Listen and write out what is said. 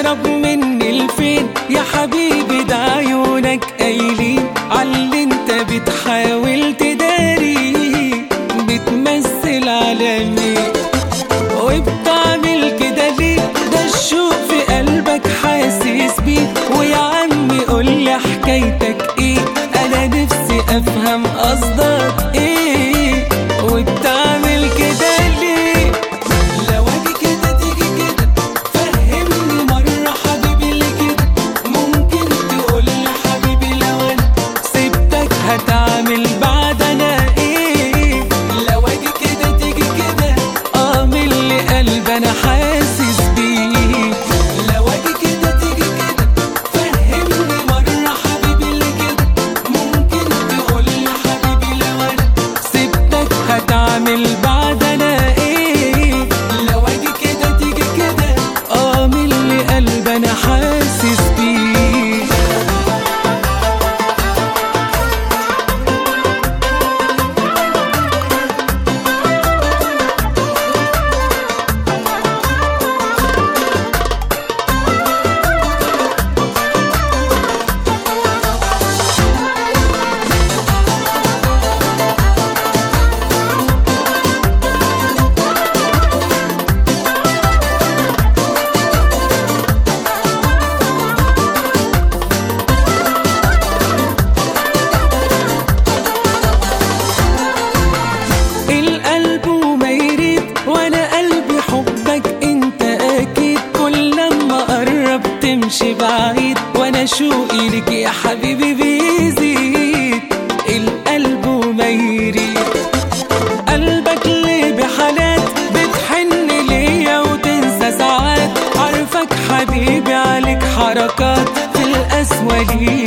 تقرب مني لفين يا حبيبي ده عيونك قايلين عاللي انت بتحاول تداري بتمثل على مين وبتعمل كده ليه ده الشوق في قلبك حاسس بيه ويا عمي قولي حكايتك ايه انا نفسي افهم قصدك ايه وبتعمل كده ليه لو اجي كده تيجي كده فهمني مرة حبيبي اللي كده ممكن تقولي حبيبي لو انا سبتك هتعمل بعد انا ايه لو اجي كده تيجي كده اه من اللي قلب انا حاسس بيه لو اجي كده تيجي كده فهمني مرة حبيبي اللي كده ممكن تقولي حبيبي لو انا سبتك هتعمل بعد انا ايه لو اجي كده تيجي كده اه من اللي قلب انا حاسس بيه القلب وما يريد وانا قلبي حبك انت اكيد كل لما قرب تمشي بعيد وانا شوقي لك يا حبيبي بيزيد القلب وما يريد قلبك ليه بحالات بتحن ليا وتنسى ساعات عارفك حبيبي عليك حركات في القسوة ليه